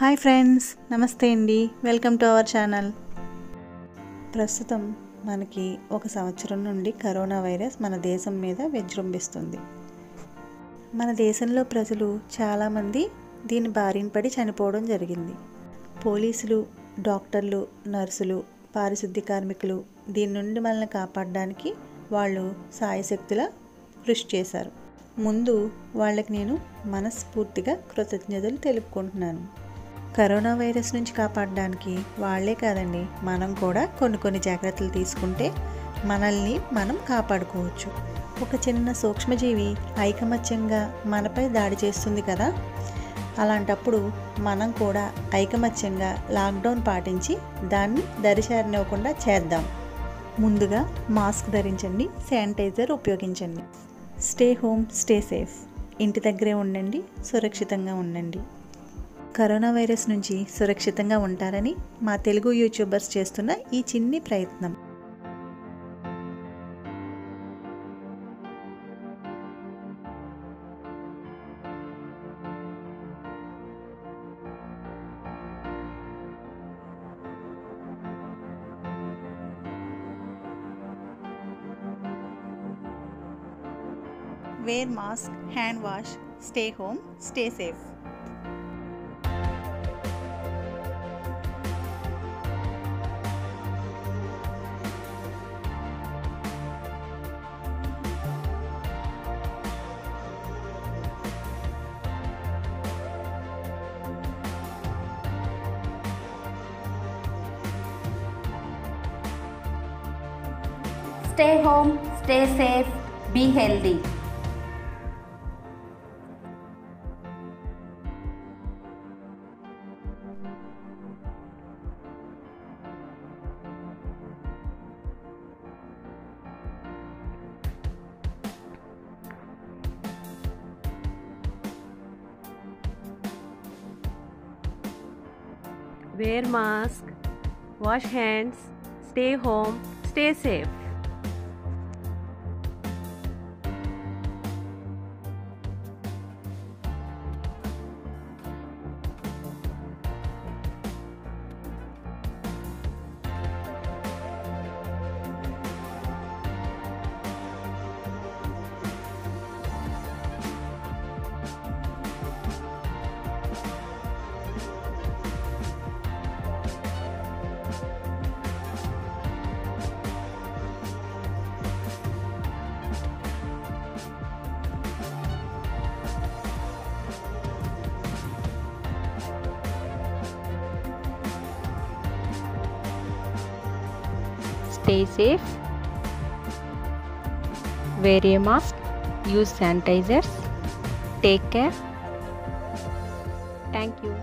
Hi friends నమస్తే అండి welcome to our channel ప్రస్తుతం మనకి ఒక సంవత్సరం నుండి కరోనా వైరస్ మన దేశం మీద విజృంభిస్తుంది మన దేశంలో ప్రజలు చాలామంది దీని బారిన పడి చనిపోవడం జరిగింది పోలీసులు డాక్టర్లు నర్సులు పారిశుద్ధ్య కార్మికులు దీని నుండి మనల్ని కాపాడడానికి వాళ్ళు సాయశక్తుల కృషి చేశారు ముందు వాళ్ళకి నేను మనస్ఫూర్తిగా కృతజ్ఞతలు తెలుపుకుంటున్నాను కరోనా వైరస్ నుంచి కాపాడడానికి వాళ్ళే కాదండి మనం కూడా కొన్ని కొన్ని జాగ్రత్తలు తీసుకుంటే మనల్ని మనం కాపాడుకోవచ్చు ఒక చిన్న సూక్ష్మజీవి ఐకమత్యంగా మనపై దాడి చేస్తుంది కదా అలాంటప్పుడు మనం కూడా ఐకమత్యంగా లాక్డౌన్ పాటించి దాన్ని దరిచారనివ్వకుండా చేద్దాం ముందుగా మాస్క్ ధరించండి శానిటైజర్ ఉపయోగించండి స్టే హోమ్ స్టే సేఫ్ ఇంటి దగ్గరే ఉండండి సురక్షితంగా ఉండండి కరోనా వైరస్ నుంచి సురక్షితంగా ఉంటారని మా తెలుగు యూట్యూబర్స్ చేస్తున్న ఈ చిన్ని ప్రయత్నం wear mask hand wash stay home stay safe Stay home, stay safe, be healthy. wear mask wash hands stay home stay safe stay safe wear a mask use sanitizers take care thank you